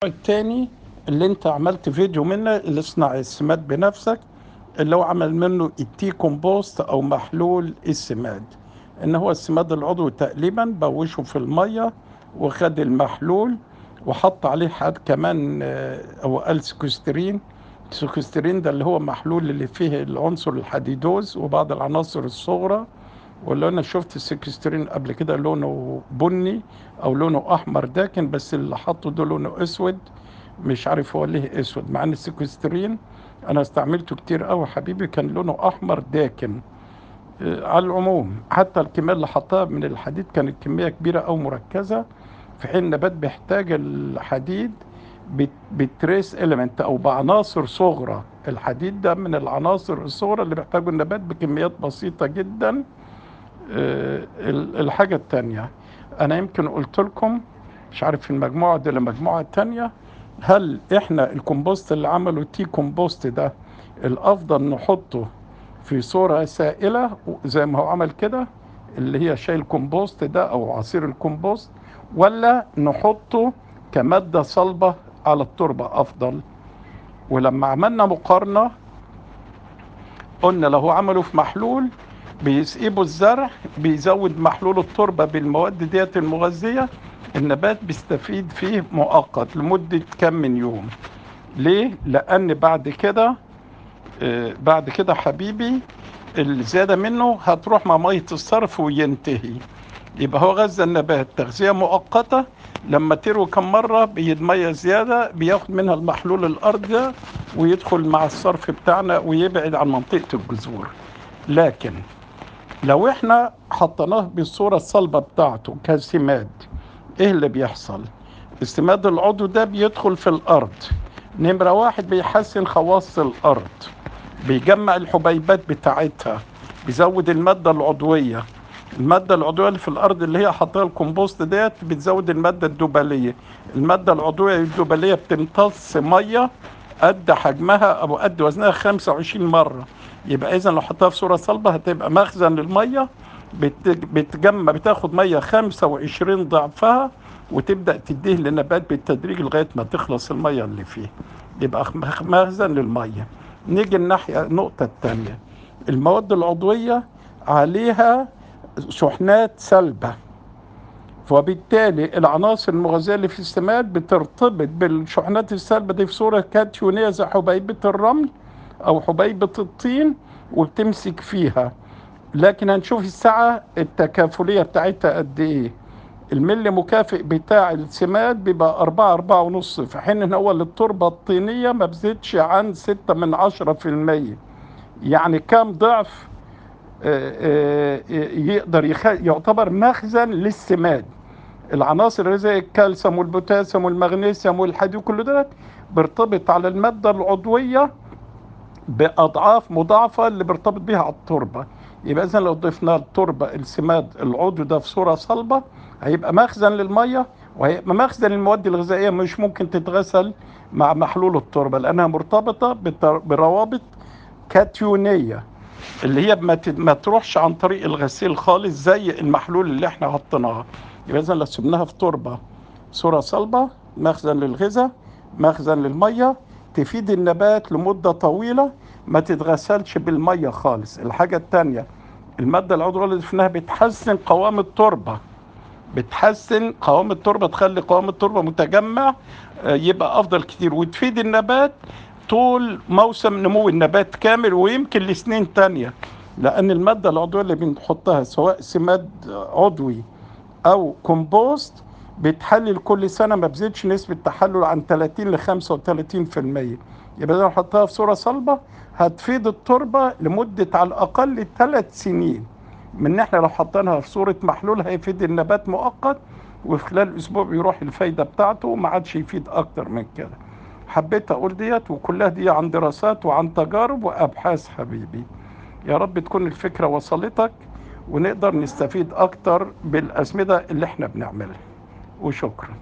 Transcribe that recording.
التاني اللي انت عملت فيديو منه اللي اصنع السماد بنفسك اللي هو عمل منه التي كومبوست او محلول السماد ان هو السماد العضوي تقريبا بوشه في الميه وخد المحلول وحط عليه حد كمان آه، او قال سكوسترين سكوسترين ده اللي هو محلول اللي فيه العنصر الحديدوز وبعض العناصر الصغرى واللي انا شفت السكسترين قبل كده لونه بني او لونه احمر داكن بس اللي حطه ده لونه اسود مش عارف هو ليه اسود مع ان السكسترين انا استعملته كتير قوي حبيبي كان لونه احمر داكن آه، على العموم حتى الكميه اللي حطها من الحديد كانت كميه كبيره او مركزه في حين النبات بيحتاج الحديد بت- بتريس اليمنت او بعناصر صغرى الحديد ده من العناصر الصغرى اللي بيحتاجه النبات بكميات بسيطه جدا آه، ال- الحاجة التانية أنا يمكن قلت لكم مش عارف في المجموعة دي ولا المجموعة التانية هل إحنا الكومبوست اللي عمله تي كومبوست ده الأفضل نحطه في صورة سائلة زي ما هو عمل كده اللي هي شاي الكومبوست ده أو عصير الكومبوست ولا نحطه كمادة صلبة على التربة أفضل ولما عملنا مقارنة قلنا لو عملوا في محلول بيسقبوا الزرع بيزود محلول التربة بالمواد ديت المغذية النبات بيستفيد فيه مؤقت لمدة كم من يوم ليه؟ لأن بعد كده آه، بعد كده حبيبي الزيادة منه هتروح مع مية الصرف وينتهي يبقى هو غذى النبات تغذية مؤقتة لما تروي كم مرة بيدمية زيادة بياخد منها المحلول الأرضي ويدخل مع الصرف بتاعنا ويبعد عن منطقة الجذور لكن لو احنا حطيناه بالصورة الصلبة بتاعته كسماد ايه اللي بيحصل السماد العضوي ده بيدخل في الارض نمرة واحد بيحسن خواص الارض بيجمع الحبيبات بتاعتها بيزود المادة العضوية المادة العضوية اللي في الأرض اللي هي حاطها الكومبوست ديت بتزود المادة الدوبالية المادة العضوية الدوبالية بتمتص مية قد حجمها أو قد وزنها 25 مرة يبقى إذا لو حطها في صورة صلبة هتبقى مخزن للمية بت- بتجمع بتاخد مية 25 ضعفها وتبدأ تديه للنبات بالتدريج لغاية ما تخلص المية اللي فيه يبقى مخ- مخزن للمية نيجي الناحية النقطة الثانية المواد العضوية عليها شحنات سلبة وبالتالي العناصر المغذية اللي في السماد بترتبط بالشحنات السلبة دي في صورة كاتيونية زي حبيبة الرمل أو حبيبة الطين وبتمسك فيها لكن هنشوف السعة التكافلية بتاعتها قد إيه الملي مكافئ بتاع السماد بيبقى أربعة أربعة ونص في حين إن هو التربة الطينية ما بزيدش عن ستة من عشرة في المية يعني كام ضعف آه، آه، يقدر يخ... يعتبر مخزن للسماد العناصر اللي زي الكالسيوم والبوتاسيوم والمغنيسيوم والحديد كل ده بيرتبط على المادة العضوية بأضعاف مضاعفة اللي بيرتبط بيها على التربة يبقى إذا لو ضفنا التربة السماد العضوي ده في صورة صلبة هيبقى مخزن للمية وهيبقى مخزن المواد الغذائية مش ممكن تتغسل مع محلول التربة لأنها مرتبطة بتر- بروابط كاتيونية اللي هي ما, ت- ما تروحش عن طريق الغسيل خالص زي المحلول اللي احنا حطيناه يبقى اذا لو سبناها في تربه صوره صلبه مخزن للغذاء مخزن للميه تفيد النبات لمده طويله ما تتغسلش بالميه خالص الحاجه الثانيه الماده العضويه اللي ضفناها بتحسن قوام التربه بتحسن قوام التربه تخلي قوام التربه متجمع آه، يبقى افضل كتير وتفيد النبات طول موسم نمو النبات كامل ويمكن لسنين تانية لأن المادة العضوية اللي بنحطها سواء سماد عضوي أو كومبوست بتحلل كل سنة ما بزيدش نسبة تحلل عن 30 ل 35% يبقى لو نحطها في صورة صلبة هتفيد التربة لمدة على الأقل ثلاث سنين من احنا لو حطيناها في صورة محلول هيفيد النبات مؤقت وفي خلال اسبوع بيروح الفايدة بتاعته وما عادش يفيد اكتر من كده حبيت اقول ديت وكلها دي عن دراسات وعن تجارب وابحاث حبيبي يا رب تكون الفكرة وصلتك ونقدر نستفيد اكتر بالاسمدة اللي احنا بنعملها وشكرا